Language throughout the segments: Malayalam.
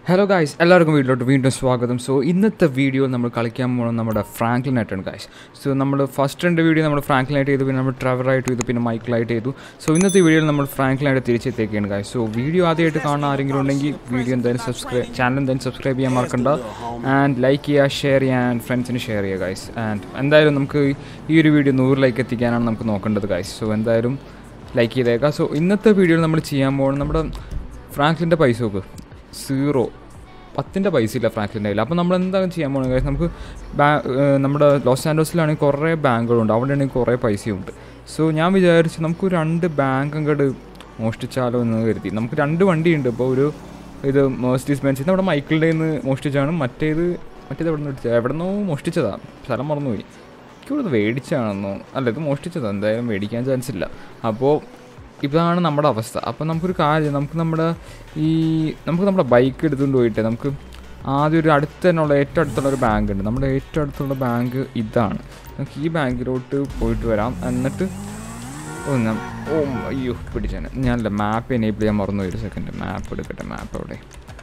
ഹലോ ഗായ്സ് എല്ലാവർക്കും വീട്ടിലോട്ട് വീണ്ടും സ്വാഗതം സോ ഇന്നത്തെ വീഡിയോ നമ്മൾ കളിക്കാൻ പോകുന്നത് നമ്മുടെ ഫ്രാങ്ക്ലിനായിട്ടാണ് ഗായ്സ് സോ നമ്മൾ ഫസ്റ്റ് രണ്ട് വീഡിയോ നമ്മൾ ഫ്രാങ്ക്ലിനായിട്ട് ചെയ്തു പിന്നെ നമ്മൾ ട്രവറായിട്ട് ചെയ്തു പിന്നെ മൈക്കിളായിട്ട് ചെയ്തു സോ ഇന്നത്തെ വീഡിയോയിൽ നമ്മൾ ഫ്രാങ്ക്ലിനായിട്ട് തിരിച്ചെത്തിയൊക്കെയാണ് ഗായ്സ് സോ വീഡിയോ ആദ്യമായിട്ട് കാണാൻ ആരെങ്കിലും ഉണ്ടെങ്കിൽ വീഡിയോ എന്തായാലും സബ്സ്ക്രൈബ് ചാനൽ എന്തായാലും സബ്സ്ക്രൈബ് ചെയ്യാൻ മറക്കണ്ട ആൻഡ് ലൈക്ക് ചെയ്യുക ഷെയർ ചെയ്യുക ആൻഡ് ഫ്രണ്ട്സിന് ഷെയർ ചെയ്യുക ഗായ്സ് ആൻഡ് എന്തായാലും നമുക്ക് ഈ ഒരു വീഡിയോ നൂറ് ലൈക്ക് എത്തിക്കാനാണ് നമുക്ക് നോക്കേണ്ടത് ഗായ്സ് സോ എന്തായാലും ലൈക്ക് ചെയ്തേക്കാം സോ ഇന്നത്തെ വീഡിയോയിൽ നമ്മൾ ചെയ്യാൻ പോകുന്നത് നമ്മുടെ ഫ്രാങ്ക്ലിൻ്റെ പൈസ നോക്ക് സീറോ പത്തിൻ്റെ പൈസ ഇല്ല ഫ്രാങ്ക്ലിൻ്റെ കയ്യിൽ അപ്പോൾ നമ്മൾ എന്താണ് ചെയ്യാൻ പോകുന്നത് guys? നമുക്ക് ബാ ഏഹ് നമ്മുടെ ലോസ് ആൻഡോസിലാണെങ്കിൽ കുറേ ബാങ്കുകളുണ്ട് അവിടെയാണെങ്കിൽ കുറേ പൈസയുണ്ട് സോ ഞാൻ വിചാരിച്ചു നമുക്ക് രണ്ട് ബാങ്ക് അങ്ങോട്ട് മോഷ്ടിച്ചാലോ എന്ന് കരുതി നമുക്ക് രണ്ട് വണ്ടിയുണ്ട് ഇപ്പോൾ ഒരു ഇത് മേഴ്സിഡീസ് ബെൻസ് നമ്മുടെ മൈക്കിളിൻ്റെ നിന്ന് മോഷ്ടിച്ചാണ് മറ്റേത് മറ്റേത് എവിടെ നിന്ന് എവിടെ നിന്നോ മോഷ്ടിച്ചതാണ് സ്ഥലം മറന്നുപോയി എനിക്കിവിടെ മേടിച്ചാണെന്നോ അല്ല ഇത് മോഷ്ടിച്ചതാണ് എന്തായാലും മേടിക്കാൻ ചാൻസ് ഇല്ല അപ്പോൾ ഇതാണ് നമ്മുടെ അവസ്ഥ അപ്പോൾ നമുക്കൊരു കാര്യം നമുക്ക് നമ്മുടെ ഈ നമുക്ക് നമ്മുടെ ബൈക്ക് എടുത്തുകൊണ്ട് പോയിട്ട് നമുക്ക് ആദ്യം ഒരു അടുത്ത് തന്നെയുള്ള ഏറ്റവും അടുത്തുള്ള ഒരു ബാങ്ക് ഉണ്ട് നമ്മുടെ ഏറ്റവും അടുത്തുള്ള ബാങ്ക് ഇതാണ് നമുക്ക് ഈ ബാങ്കിലോട്ട് പോയിട്ട് വരാം എന്നിട്ട് ഓ നം- ഓ അയ്യോ പിടിച്ചാണ് ഞാനല്ല മാപ്പ് എനേബിൾ ചെയ്യാൻ മറന്നു ഒരു സെക്കൻഡ് മാപ്പ് എടുക്കട്ടെ മാപ്പ് എവിടെ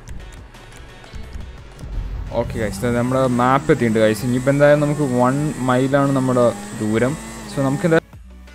ഓക്കെ ഗൈസ് നമ്മുടെ മാപ്പ് എത്തിയിട്ടുണ്ട് ഗൈസ് ഇനിയിപ്പോൾ എന്തായാലും നമുക്ക് വൺ മൈലാണ് നമ്മുടെ ദൂരം സോ നമുക്ക് എന്തായാലും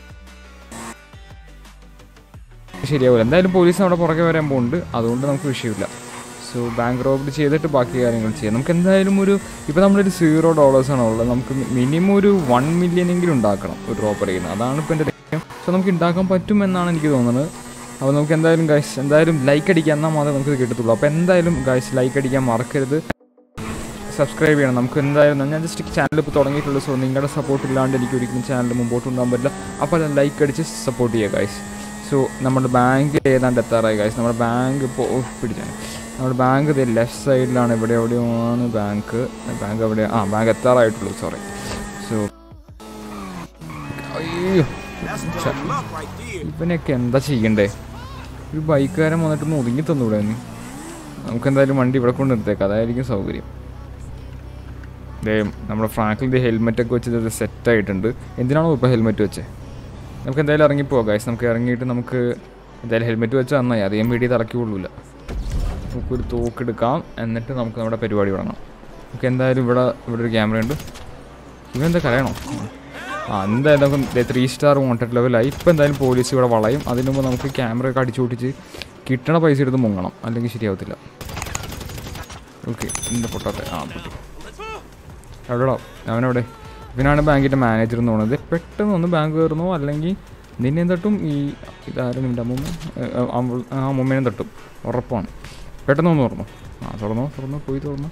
ശരിയാവില്ല എന്തായാലും പോലീസ് നമ്മുടെ പുറകെ വരാൻ പോകുന്നുണ്ട് അതുകൊണ്ട് നമുക്ക് വിഷയമില്ല സോ ബാങ്ക് റോബറി ചെയ്തിട്ട് ബാക്കി കാര്യങ്ങൾ ചെയ്യാം നമുക്ക് എന്തായാലും ഒരു ഇപ്പോൾ നമ്മളൊരു സീറോ ഡോളേഴ്സാണ് ഉള്ളത് നമുക്ക് മിനിമം ഒരു വൺ മില്യൺ എങ്കിലും ഉണ്ടാക്കണം ഒരു റോബറി ചെയ്യുന്നത് അതാണ് ഇപ്പോൾ എൻ്റെ ലക്ഷ്യം സോ നമുക്ക് ഉണ്ടാക്കാൻ പറ്റുമെന്നാണ് എനിക്ക് തോന്നുന്നത് അപ്പോൾ നമുക്ക് എന്തായാലും ഗൈസ് എന്തായാലും ലൈക്ക് അടിക്കാൻ എന്നാൽ മാത്രമേ നമുക്ക് ഇത് കിട്ടത്തുള്ളൂ അപ്പോൾ എന്തായാലും ഗൈസ് ലൈക്ക് അടിക്കാൻ മറക്കരുത് സബ്സ്ക്രൈബ് ചെയ്യണം നമുക്ക് എന്തായാലും ഞാൻ ജസ്റ്റ് ചാനൽ ഇപ്പോൾ തുടങ്ങിയിട്ടുള്ളൂ സോ നിങ്ങളുടെ സപ്പോർട്ട് ഇല്ലാണ്ട് എനിക്ക് ഒരിക്കലും ചാനൽ മുമ്പോട്ട് കൊണ്ടുപോകാൻ പറ്റില്ല അപ്പോൾ ലൈക്ക് അടിച്ച് സപ്പോർട്ട് ചെയ്യുക ഗൈസ് സോ നമ്മുടെ ബാങ്ക് ഏതാണ്ട് എത്താറായി ഗൈസ് നമ്മുടെ ബാങ്ക് ഇപ്പോൾ ഓ പിടിച്ചാണ് നമ്മുടെ ബാങ്ക് ഇത് ലെഫ്റ്റ് സൈഡിലാണ് ഇവിടെ എവിടെയാണ് ബാങ്ക് ബാങ്ക് എവിടെ ആ ബാങ്ക് എത്താറായിട്ടുള്ളൂ സോറി സോ അയ്യോ ഛെ, ഇവനൊക്കെ എന്താ ചെയ്യണ്ടേ ഒരു ബൈക്കുകാരൻ വന്നിട്ടൊന്ന് ഒതുങ്ങി തന്നൂടെ ഒന്ന് നമുക്ക് എന്തായാലും വണ്ടി ഇവിടെ കൊണ്ട് നിർത്തേക്കാം അതായിരിക്കും സൗകര്യം ദേ നമ്മുടെ ഫ്രാങ്കിൻ്റെ ഹെൽമെറ്റൊക്കെ വെച്ചത് ഇത് സെറ്റായിട്ടുണ്ട് എന്തിനാണോ ഇപ്പോൾ ഹെൽമെറ്റ് വെച്ചത് നമുക്ക് എന്തായാലും ഇറങ്ങിപ്പോകാം ഗൈസ് നമുക്ക് ഇറങ്ങിയിട്ട് നമുക്ക് എന്തായാലും ഹെൽമെറ്റ് വെച്ച് നന്നായി അധികം വീഡിയോ തറക്കി കൊള്ളൂല നമുക്കൊരു തോക്കെടുക്കാം എന്നിട്ട് നമുക്ക് നമ്മുടെ പരിപാടി തുടങ്ങാം നമുക്ക് എന്തായാലും ഇവിടെ ഇവിടെ ഒരു ക്യാമറ ഉണ്ട് ഇവനെന്താ കരയണോ ആ എന്തായാലും നമുക്ക് ത്രീ സ്റ്റാർ വോണ്ടഡ് ലെവലായി ഇപ്പം എന്തായാലും പോലീസ് ഇവിടെ വളയും അതിന് മുമ്പ് നമുക്ക് ക്യാമറ ഒക്കെ അടിച്ചു പൊട്ടിച്ച് കിട്ടണ പൈസ എടുത്ത് മുങ്ങണം അല്ലെങ്കിൽ ശരിയാവത്തില്ല ഓക്കെ എന്താ പൊട്ടാത്തെ ആ പൊട്ടി എവിടെടാ അവനെവിടെ ഇവനാണ് ബാങ്കിൻ്റെ മാനേജർ എന്ന് പറയുന്നത് പെട്ടെന്ന് ഒന്ന് ബാങ്ക് കയറുന്നോ അല്ലെങ്കിൽ നിന്നെ തട്ടും ഈ ഇതാരും നിൻ്റെ അമ്മൂമ്മ ഏ, ആ, അവൾ- ആ അമ്മൂമ്മേനെ തട്ടും ഉറപ്പാണ് പെട്ടെന്ന് ഒന്ന് തുറന്നു ആ തുറന്നോ തുറന്നു പോയി തുറന്നു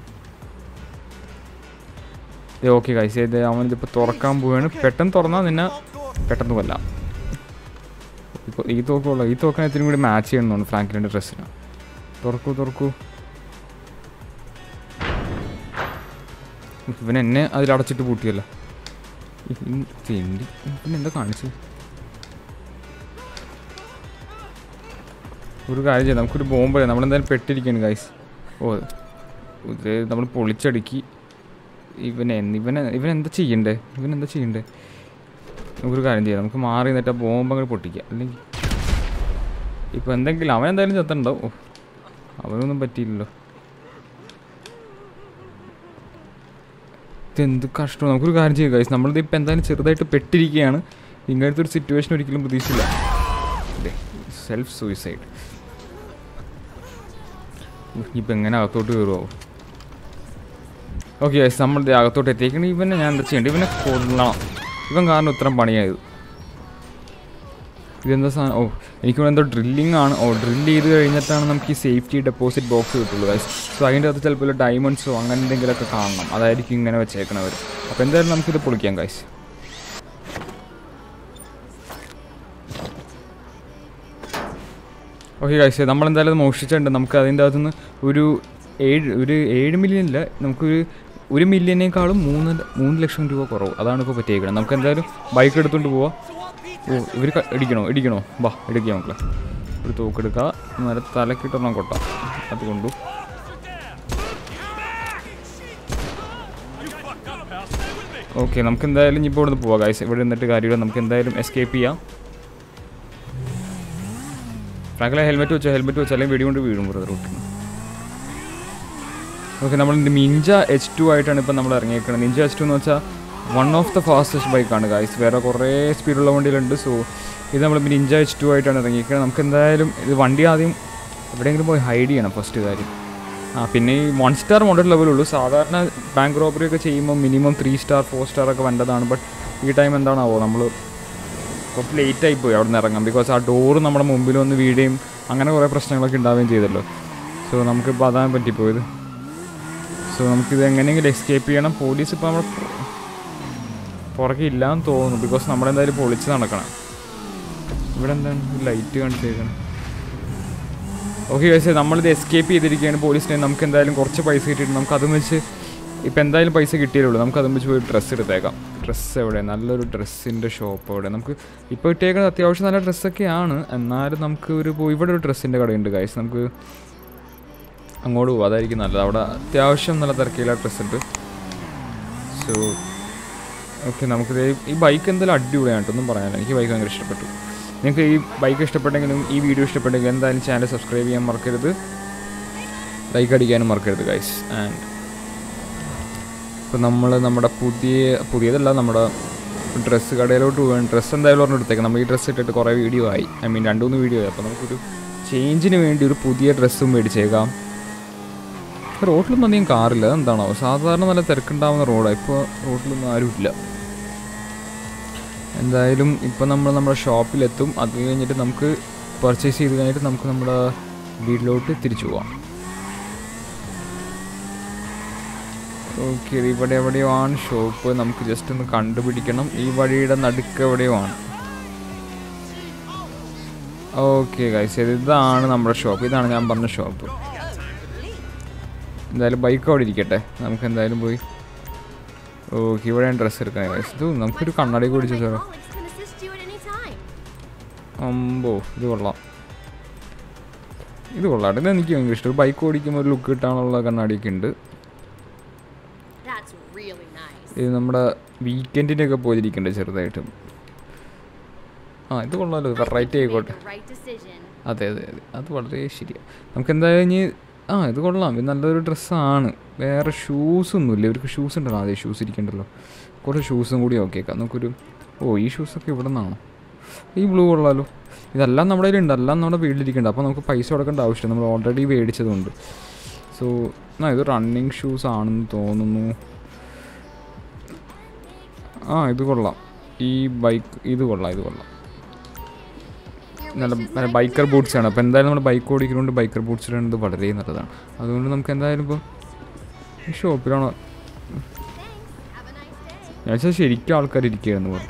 ഏ ഓക്കെ കൈസ് ഇത് അവനിതിപ്പോൾ തുറക്കാൻ പോവുകയാണ് പെട്ടെന്ന് തുറന്നാൽ നിന്നെ പെട്ടെന്ന് കൊല്ലാം ഇപ്പോൾ ഈ തോക്കുള്ള ഈ തോക്കാൻ ഇത്തിരി കൂടി മാച്ച് ചെയ്യണമെന്നുണ്ട് ഫ്രാങ്കിലിൻ്റെ ഡ്രസ്സിന് തുറക്കൂ തുറക്കൂ ഇവൻ എന്നെ അതിലടച്ചിട്ട് പൂട്ടിയല്ലോ തെണ്ടി പിന്നെ എന്താ കാണിച്ചു ഒരു കാര്യം ചെയ്യാം നമുക്കൊരു ബോംബ് നമ്മളെന്തായാലും പെട്ടിരിക്കുകയാണ് ഗൈസ് ഓ ഇത് നമ്മൾ പൊളിച്ചടുക്കി ഇവനെ ഇവനെ ഇവൻ എന്താ ചെയ്യണ്ടേ ഇവൻ എന്താ ചെയ്യണ്ടേ നമുക്കൊരു കാര്യം ചെയ്യാം നമുക്ക് മാറി നിന്നിട്ട് ആ ബോംബ് അങ്ങോട്ട് പൊട്ടിക്കാം അല്ലെങ്കിൽ ഇപ്പോൾ എന്തെങ്കിലും അവൻ എന്തായാലും ചത്തുണ്ടാവും ഓ അവനൊന്നും പറ്റിയില്ലല്ലോ ഇതെന്ത് കഷ്ടം നമുക്കൊരു കാര്യം ചെയ്യാം ഗൈസ് നമ്മളിത് ഇപ്പം എന്തായാലും ചെറുതായിട്ട് പെട്ടിരിക്കുകയാണ് ഇങ്ങനത്തെ ഒരു സിറ്റുവേഷൻ ഒരിക്കലും പ്രതീക്ഷിച്ചില്ല സെൽഫ് സൂയിസൈഡ് ഇപ്പം എങ്ങനെ അകത്തോട്ട് കയറുമോ ഓക്കെ ഗൈസ് നമ്മൾ ദേ അകത്തോട്ട് എത്തിക്കണം ഇവനെ ഞാൻ എന്താ ചെയ്യേണ്ടത് ഇവനെ കൊള്ളണം ഇവൻ കാരണം ഇത്രയും പണിയായത് ഇതെന്താ സാധനം ഓ എനിക്ക് തോന്നുന്നു എന്തോ ഡ്രില്ലിംഗ് ആണ് ഓ ഡ്രില്ല് ചെയ്ത് കഴിഞ്ഞിട്ടാണ് നമുക്ക് ഈ സേഫ്റ്റി ഡെപ്പോസിറ്റ് ബോക്സ് കിട്ടുള്ളൂ ഗൈസ് സോ അതിൻ്റെ അകത്ത് ചിലപ്പോൾ ഡയമണ്ട്സോ അങ്ങനെ എന്തെങ്കിലുമൊക്കെ കാണണം അതായിരിക്കും ഇങ്ങനെ വെച്ചേക്കണവർ അപ്പോൾ എന്തായാലും നമുക്കിത് പൊളിക്കാം ഗൈസ് ഓക്കെ ഗൈസ് നമ്മളെന്തായാലും അത് മോഷ്ടിച്ചിട്ടുണ്ട് നമുക്ക് അതിൻ്റെ അകത്തുനിന്ന് ഒരു ഏഴ് ഒരു ഏഴ് മില്യൺ ഇല്ല നമുക്കൊരു ഒരു മില്യനേക്കാളും മൂന്ന് മൂന്ന് ലക്ഷം രൂപ കുറവ് അതാണ് ഇപ്പോൾ പറ്റിയേക്കുന്നത് നമുക്ക് എന്തായാലും ബൈക്ക് എടുത്തുകൊണ്ട് പോവാം ഓ ഇവർ ഇടിക്കണോ ഇടിക്കണോ വാ ഇടിക്കുക മക്കളെ ഒരു തോക്കെടുക്കുക നേരെ തലക്കിട്ടൊന്നും കൊട്ട അത് കൊണ്ടു ഓക്കെ നമുക്ക് എന്തായാലും ഇനി ഇപ്പോൾ ഇവിടുന്ന് പോവാം ഗൈസ് ഇവിടെ നിന്നിട്ട് കാര്യമില്ല നമുക്ക് എന്തായാലും എസ്കേപ്പ് ചെയ്യാം ഫ്രാങ്കിലെ ഹെൽമെറ്റ് വെച്ചോ ഹെൽമെറ്റ് വെച്ചോ അല്ലെങ്കിൽ വെടി കൊണ്ട് വീഴും ബ്രദർ റൂട്ടിൽ ഓക്കെ നമ്മൾ നിഞ്ച എച്ച് ടു ആയിട്ടാണ് ഇപ്പോൾ നമ്മൾ ഇറങ്ങിയേക്കുന്നത് നിഞ്ച എച്ച് ടു എന്ന് വെച്ചാൽ വൺ ഓഫ് ദ ഫാസ്റ്റസ്റ്റ് ബൈക്കാണ് ഗായ്സ് വേറെ കുറേ സ്പീഡുള്ള വണ്ടികളുണ്ട് സോ ഇത് നമ്മൾ നിഞ്ച എച്ച് ടു ആയിട്ടാണ് ഇറങ്ങിയിരിക്കുന്നത് നമുക്ക് എന്തായാലും ഇത് വണ്ടി ആദ്യം എവിടെയെങ്കിലും പോയി ഹൈഡ് ചെയ്യണം ഫസ്റ്റ് കാര്യം ആ പിന്നെ ഈ വൺ സ്റ്റാർ മോഡൽ ലെവലുള്ളൂ സാധാരണ ബാങ്ക് റോബറി ഒക്കെ ചെയ്യുമ്പോൾ minimum three star four star ഒക്കെ വേണ്ടതാണ് ബട്ട് ഈ ടൈം എന്താണാവോ നമ്മൾ കുറച്ച് ലേറ്റ് ആയി പോയി അവിടെ നിന്ന് ഇറങ്ങാം ബിക്കോസ് ആ ഡോറ് നമ്മുടെ മുമ്പിൽ വന്ന് വീഴുകയും അങ്ങനെ കുറേ പ്രശ്നങ്ങളൊക്കെ ഉണ്ടാവുകയും ചെയ്തല്ലോ സോ നമുക്കിപ്പോൾ അതാണ് പറ്റിപ്പോയത് സോ നമുക്കിത് എങ്ങനെയെങ്കിലും എസ്കേപ്പ് ചെയ്യണം പോലീസ് ഇപ്പോൾ നമ്മുടെ പുറകെ ഇല്ലാന്ന് തോന്നുന്നു ബിക്കോസ് നമ്മളെന്തായാലും പൊളിച്ച് നടക്കണം ഇവിടെ എന്താണ് ലൈറ്റ് കാണിച്ചേക്കണം ഓക്കെ പക്ഷേ നമ്മളിത് എസ്കേപ്പ് ചെയ്തിരിക്കുകയാണ് പോലീസിനെ നമുക്ക് എന്തായാലും കുറച്ച് പൈസ കിട്ടിയിട്ട് നമുക്ക് അതും വെച്ച് ഇപ്പം എന്തായാലും പൈസ കിട്ടിയല്ലോ നമുക്ക് അതും വെച്ച് പോയി ഡ്രസ്സ് എടുത്തേക്കാം ഡ്രസ്സ് എവിടെ നല്ലൊരു ഡ്രസ്സിൻ്റെ ഷോപ്പ് എവിടെ നമുക്ക് ഇപ്പോൾ ഇട്ടേക്കുന്നത് അത്യാവശ്യം നല്ല ഡ്രസ്സൊക്കെയാണ് എന്നാലും നമുക്ക് ഒരു പോയി ഇവിടെ ഒരു ഡ്രസ്സിൻ്റെ കടയുണ്ട് കാഴ്ച നമുക്ക് അങ്ങോട്ട് പോകും അതായിരിക്കും നല്ലത് അവിടെ അത്യാവശ്യം നല്ല തിരക്കില്ല ഡ്രസ്സ് ഉണ്ട് സോ ഓക്കെ നമുക്കിത് ഈ ബൈക്ക് എന്തായാലും അടിപൊളിയാണ് കേട്ടോ ഒന്നും പറയാനില്ല എനിക്ക് ബൈക്ക് ഭയങ്കര ഇഷ്ടപ്പെട്ടു നിങ്ങൾക്ക് ഈ ബൈക്ക് ഇഷ്ടപ്പെട്ടെങ്കിലും ഈ വീഡിയോ ഇഷ്ടപ്പെട്ടെങ്കിൽ എന്തായാലും ചാനൽ സബ്സ്ക്രൈബ് ചെയ്യാൻ മറക്കരുത് ലൈക്ക് അടിക്കാനും മറക്കരുത് ഗൈസ് ആൻഡ് ഇപ്പോൾ നമ്മൾ നമ്മുടെ പുതിയ പുതിയതല്ല നമ്മുടെ ഡ്രസ്സ് കടയിലോട്ട് പോകാൻ ഡ്രസ്സ് എന്തായാലും ഒരെണ്ണം എടുത്തേക്കാം നമ്മൾ ഈ ഡ്രസ്സ് ഇട്ടിട്ട് കുറേ വീഡിയോ ആയി ഐ മീൻ രണ്ട് മൂന്ന് വീഡിയോ ആയി അപ്പോൾ നമുക്കൊരു ചേഞ്ചിന് വേണ്ടി ഒരു പുതിയ ഡ്രസ്സും മേടിച്ചേക്കാം റോഡിലൊന്നും അധികം കാറില്ല എന്താണോ സാധാരണ നല്ല തിരക്കുണ്ടാവുന്ന റോഡാണ് ഇപ്പോൾ റോഡിലൊന്നും ആരുമില്ല എന്തായാലും ഇപ്പോൾ നമ്മൾ നമ്മുടെ ഷോപ്പിലെത്തും അത് കഴിഞ്ഞിട്ട് നമുക്ക് പർച്ചേസ് ചെയ്ത് കഴിഞ്ഞിട്ട് നമുക്ക് നമ്മുടെ വീട്ടിലോട്ട് തിരിച്ചു പോവാം ഓക്കെ ഇവിടെ എവിടെയോ ആണ് ഷോപ്പ് നമുക്ക് ജസ്റ്റ് ഒന്ന് കണ്ടുപിടിക്കണം ഈ വഴിയുടെ നടുക്ക് എവിടെയോ ആണ് ഓക്കെ ഗൈസ് ഇതാണ് നമ്മുടെ ഷോപ്പ് ഇതാണ് ഞാൻ പറഞ്ഞ ഷോപ്പ് എന്തായാലും ബൈക്ക് അവിടെ ഇരിക്കട്ടെ നമുക്ക് എന്തായാലും പോയി ഓക്കെ ഇവിടെ ഡ്രസ്സ് എടുക്കാൻ ഗൈസ് ഇത് നമുക്കൊരു കണ്ണാടി കൂടി ചോദിച്ചാലോ Alex can assist you at any time. അമ്പോ ഇത് കൊള്ളാം ഇത് കൊള്ളാം ഇത് എനിക്ക് ഭയങ്കര ഇഷ്ടം ബൈക്ക് ഓടിക്കുമ്പോൾ ഒരു ലുക്ക് കിട്ടാനുള്ള കണ്ണാടിയൊക്കെ ഉണ്ട് That's really nice. ഇത് നമ്മുടെ വീക്കെൻഡിനൊക്കെ പോയിരിക്കുന്നുണ്ട് ചെറുതായിട്ടും ആ ഇത് കൊള്ളാമല്ലോ വെറൈറ്റി Made ആയിക്കോട്ടെ the right decision. അതെ അതെ അതെ അത് വളരെ ശരിയാണ് നമുക്ക് എന്തായാലും ഇനി ആ ഇത് കൊള്ളാം ഇത് നല്ലൊരു ഡ്രസ്സാണ് വേറെ ഷൂസ് ഒന്നുമില്ല ഇവർക്ക് ഷൂസ് ഉണ്ടല്ലോ അതെ ഷൂസ് ഇരിക്കണ്ടല്ലോ കുറേ ഷൂസും കൂടി നോക്കിയേക്കാം നമുക്കൊരു ഓ ഈ ഷൂസൊക്കെ ഇവിടെ നിന്നാണോ ഈ ബ്ലൂ കൊള്ളാലോ ഇതെല്ലാം നമ്മുടെ കയ്യിലുണ്ട് എല്ലാം നമ്മുടെ വീട്ടിലിരിക്കുന്നുണ്ട് അപ്പോൾ നമുക്ക് പൈസ കൊടുക്കേണ്ട ആവശ്യമില്ല നമ്മൾ ഓൾറെഡി മേടിച്ചതുകൊണ്ട് സോ ആ ഇത് റണ്ണിങ് ഷൂസ് ആണെന്ന് തോന്നുന്നു ആ ഇത് കൊള്ളാം ഈ ബൈക്ക് ഇത് കൊള്ളാം ഇത് കൊള്ളാം Your നല്ല wish is നല്ല my ബൈക്കർ ബൂട്ട്സ് ആണ് അപ്പോൾ എന്തായാലും നമ്മൾ ബൈക്ക് ഓടിക്കുന്നതുകൊണ്ട് ബൈക്കർ ബൂട്ട്സ് ഇടുന്നത് വളരെ നല്ലതാണ് അതുകൊണ്ട് നമുക്ക് എന്തായാലും ഇപ്പോൾ ഈ ഷോപ്പിലാണോ Thanks. Have a nice day. ഞാൻ വെച്ചാൽ ശരിക്കും ആൾക്കാർ ഇരിക്കുകയായിരുന്നു പറഞ്ഞു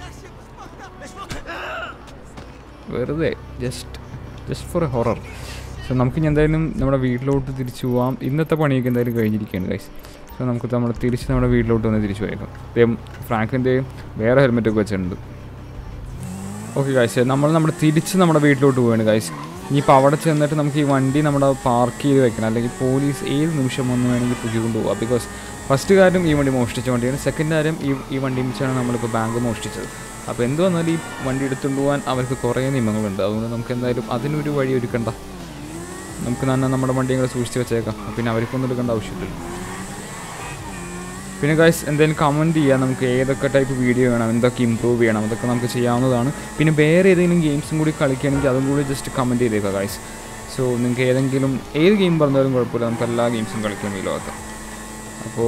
വെറുതെ just just for a horror so നമുക്ക് ഇനി എന്തായാലും നമ്മുടെ വീട്ടിലോട്ട് തിരിച്ചു പോവാം ഇന്നത്തെ പണിയൊക്കെ എന്തായാലും കഴിഞ്ഞിരിക്കുകയാണ് ഗൈസ് സോ നമുക്ക് നമ്മൾ തിരിച്ച് നമ്മുടെ വീട്ടിലോട്ട് വന്ന് തിരിച്ചു പോയേക്കാം ഇതേ ഫ്രാങ്കിൻ്റെ വേറെ ഹെൽമെറ്റൊക്കെ വെച്ചിട്ടുണ്ട് ഓക്കെ ഗൈസ് നമ്മൾ നമ്മുടെ തിരിച്ച് നമ്മുടെ വീട്ടിലോട്ട് പോവുകയാണ് ഗൈസ് ഇനിയിപ്പോൾ അവിടെ ചെന്നിട്ട് നമുക്ക് ഈ വണ്ടി നമ്മുടെ പാർക്ക് ചെയ്ത് വെക്കണം അല്ലെങ്കിൽ പോലീസ് ഏത് നിമിഷം വന്ന് വേണമെങ്കിൽ പൊക്കിക്കൊണ്ട് പോകാം ബിക്കോസ് ഫസ്റ്റ് കാര്യം ഈ വണ്ടി മോഷ്ടിച്ച വണ്ടിയാണ് സെക്കൻഡ് കാര്യം ഈ ഈ വണ്ടി വെച്ചാണ് നമ്മളിപ്പോൾ ബാങ്ക് മോഷ്ടിച്ചത് അപ്പോൾ എന്ത് വന്നാലും ഈ വണ്ടി എടുത്തുകൊണ്ട് പോകാൻ അവർക്ക് കുറേ നിയമങ്ങളുണ്ട് അതുകൊണ്ട് നമുക്ക് എന്തായാലും അതിനൊരു വഴി ഒരുക്കണ്ട നമുക്ക് തന്നെ നമ്മുടെ വണ്ടി ഇങ്ങനെ സൂക്ഷിച്ച് വെച്ചേക്കാം പിന്നെ അവർക്കൊന്നും എടുക്കേണ്ട ആവശ്യമില്ല പിന്നെ ഗൈസ് എന്തെങ്കിലും കമൻറ്റ് ചെയ്യാം നമുക്ക് ഏതൊക്കെ ടൈപ്പ് വീഡിയോ വേണം എന്തൊക്കെ ഇമ്പ്രൂവ് ചെയ്യണം അതൊക്കെ നമുക്ക് ചെയ്യാവുന്നതാണ് പിന്നെ വേറെ ഏതെങ്കിലും ഗെയിംസും കൂടി കളിക്കുകയാണെങ്കിൽ അതും കൂടി ജസ്റ്റ് കമൻറ്റ് ചെയ്തേക്കുക ഗൈസ് സോ നിങ്ങൾക്ക് ഏതെങ്കിലും ഏത് ഗെയിം പറഞ്ഞാലും കുഴപ്പമില്ല നമുക്ക് എല്ലാ ഗെയിംസും കളിക്കാൻ ഈ ലോകത്ത് അപ്പോൾ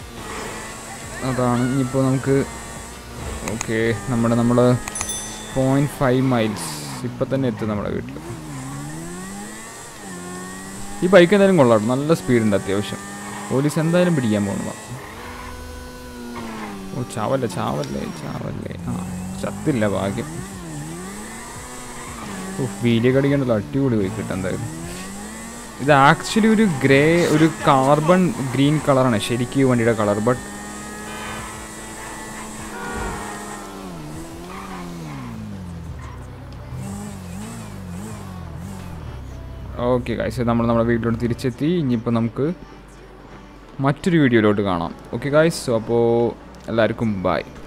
അതാണ് ഇനിയിപ്പോൾ നമുക്ക് ഓക്കെ നമ്മുടെ നമ്മൾ പോയിൻറ്റ് ഫൈവ് മൈൽസ് ഇപ്പം തന്നെ എത്തും നമ്മുടെ വീട്ടിൽ ഈ ബൈക്ക് എന്തായാലും കൊള്ളാം നല്ല സ്പീഡുണ്ട് അത്യാവശ്യം പോലീസ് എന്തായാലും പിടിക്കാൻ പോകുന്നതാണ് ഓ ചാവല്ലേ ചാവല്ലേ ചാവല്ലേ ആ ചത്തില്ല ഭാഗ്യം ഓ വീലിയൊക്കെ അടിക്കണ്ടല്ലോ അടിപൊളി പോയി കിട്ടും എന്തായാലും ഇത് ആക്ച്വലി ഒരു ഗ്രേ ഒരു കാർബൺ ഗ്രീൻ കളറാണ് ശരിക്കും ഈ വണ്ടിയുടെ കളർ ബട്ട് ഓക്കെ ഗായ്സ് നമ്മൾ നമ്മുടെ വീട്ടിലോട്ട് തിരിച്ചെത്തി ഇനിയിപ്പോൾ നമുക്ക് മറ്റൊരു വീഡിയോയിലോട്ട് കാണാം ഓക്കെ ഗായ്സ് അപ്പോൾ എല്ലാവർക്കും ബൈ